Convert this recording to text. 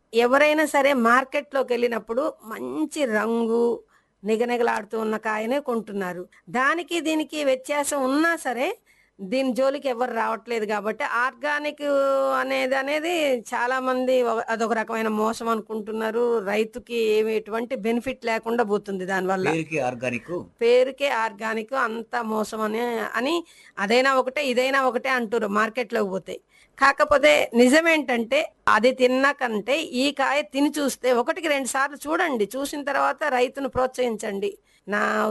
ఎవరైనా సరే మార్కెట్లోకి వెళ్ళినప్పుడు మంచి రంగు నిగనిగలాడుతూ ఉన్న కాయనే కొంటున్నారు దానికి దీనికి వ్యత్యాసం ఉన్నా సరే దీని జోలికి ఎవరు రావట్లేదు కాబట్టి ఆర్గానిక్ అనేది అనేది చాలా మంది ఒక- అదొక రకమైన మోసం అనుకుంటున్నారు రైతుకి ఏమి ఎటువంటి బెనిఫిట్ లేకుండా పోతుంది దానివల్ల పేరుకి ఆర్గానిక్ పేరుకే ఆర్గానిక్ అంత మోసం అని అని అదైనా ఒకటే ఇదైనా ఒకటే అంటారు మార్కెట్లోకి పోతే కాకపోతే నిజమేంటంటే అది తిన్నాకంటే ఈ కాయ తిని చూస్తే ఒకటికి రెండు సార్లు చూడండి చూసిన తర్వాత రైతును ప్రోత్సహించండి నా